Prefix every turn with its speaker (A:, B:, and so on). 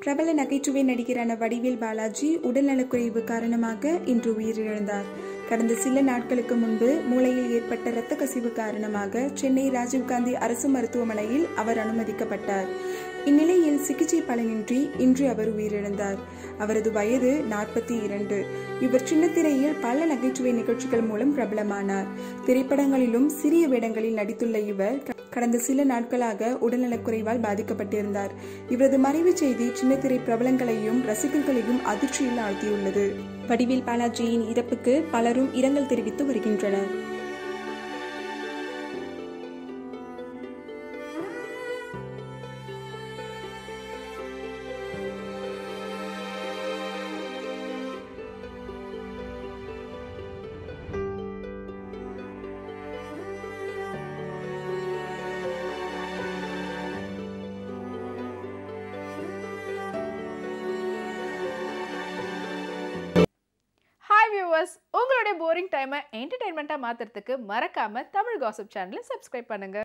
A: பிரபல நகைச்சுவை நடிகரான வடிவேல் பாலாஜி உடல்நலக்குறைவு காரணமாக இன்று உயிரிழந்தார் கடந்த சில நாட்களுக்கு முன்பு மூளையில் ஏற்பட்ட இரத்த கசிவு காரணமாக சென்னை ராஜீவ்காந்தி அரசு மருத்துவமனையில் அவர் அனுமதிக்கப்பட்டார் இந்நிலையில் சிகிச்சை பலனின்றி இன்று அவர் உயிரிழந்தார் அவரது வயது நாற்பத்தி இரண்டு இவர் சின்னத்திரையில் பல நகைச்சுவை நிகழ்ச்சிகள் மூலம் பிரபலமானார் திரைப்படங்களிலும் சிறிய வேடங்களில் நடித்துள்ள இவர் கடந்த சில நாட்களாக உடல்நலக்குறைவால் பாதிக்கப்பட்டிருந்தார் இவரது மறைவு செய்தி சின்னத்திரை பிரபலங்களையும் ரசிகர்களையும் அதிர்ச்சியில் ஆழ்த்தியுள்ளது வடிவேல் பாலாஜியின் இறப்புக்கு பலரும் இரங்கல் தெரிவித்து வருகின்றனர்
B: ஹாய் வியூவர்ஸ் உங்களுடைய போரிங் டைமை என்டர்டைன்மெண்ட்டாக மாற்றுறதுக்கு மறக்காமல் தமிழ் காசிப் சேனலை சப்ஸ்கிரைப் பண்ணுங்கள்